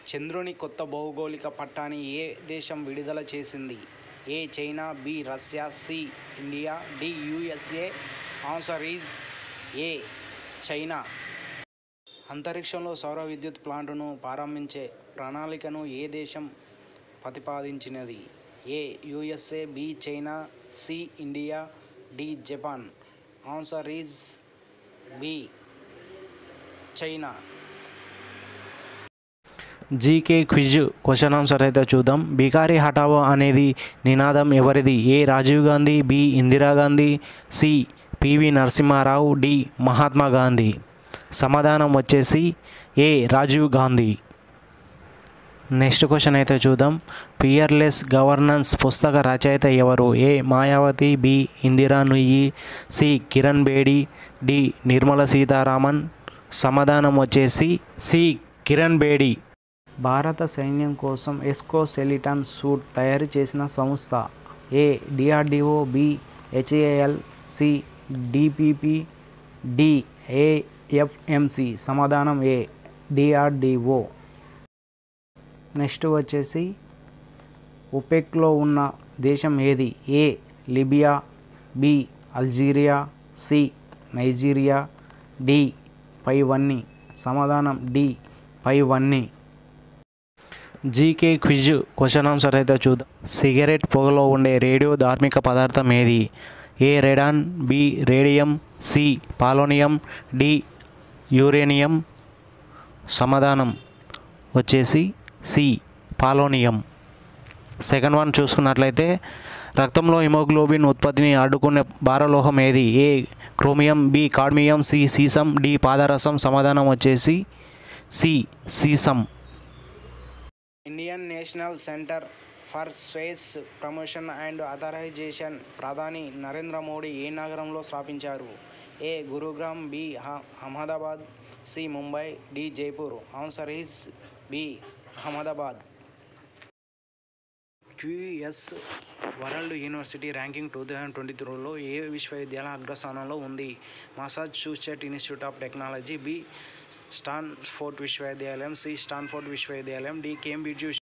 చంద్రుని కొత్త భౌగోళిక పట్టాన్ని ఏ దేశం విడుదల చేసింది A China B Russia C India D USA answer is A China అంతరిక్షంలో సౌర విద్యుత్ ప్లాంటును ప్రారంభించే ప్రణాళికను ఏ దేశం ప్రతిపాదించినది A USA B China C India D Japan answer is B China GK quiz question answer అయితే చూద్దాం బికారి హటావో అనేది నినాదం ఎవరిది A Rajiv Gandhi B Indira Gandhi C PV Narasimha Rao D Mahatma Gandhi సమాధానం వచ్చేసి A Rajiv Gandhi next question అయితే చూద్దాం పియర్లెస్ గవర్నెన్స్ పుస్తక రచయిత ఎవరు ఏ Mayawati B Indira Nooyi C Kiran Bedi D Nirmala Sitharaman సమాధానం వచ్చేసి సి కిరణ్ బేడి భారత సైన్యం కోసం ఎస్కో సెలిటాన్ సూట్ తయారు చేసిన సంస్థ A DRDO B HAL C DPP D AFMC సమాధానం ఏ డిఆర్డిఓ నెక్స్ట్ వచ్చేసి ఒపెక్లో ఉన్న దేశం ఏది A Libya B Algeria C Nigeria D పైవన్నీ సమాధానం డి పైవన్నీ జీకే క్విజ్ క్వశ్చన్ ఆన్సర్ అయితే చూద్దాం సిగరెట్ పొగలో ఉండే రేడియో ధార్మిక పదార్థం ఏది A radon B radium C polonium D uranium సమాధానం వచ్చేసి సి పాలోనియం సెకండ్ వన్ చూసుకున్నట్లయితే రక్తంలో హిమోగ్లోబిన్ ఉత్పత్తిని అడ్డుకునే భారలోహం ఏది A chromium B cadmium C సీసం డి పాదరసం సమాధానం వచ్చేసి సి సీసం Indian National Centre for Space Promotion and Authorisation ప్రధాని నరేంద్ర మోడీ ఏ నగరంలో స్థాపించారు ఏ గురుగ్రామ్ బి హ- Ahmedabad C Mumbai D Jaipur answer is B Ahmedabad QS World University Ranking two thousand twenty త్రీలో ఏ విశ్వవిద్యాలయం అగ్రస్థానంలో ఉంది Massachusetts Institute of Technology B Stanford విశ్వవిద్యాలయం సి స్టాన్ఫోర్డ్ విశ్వవిద్యాలయం డి కేంబ్రిడ్జ్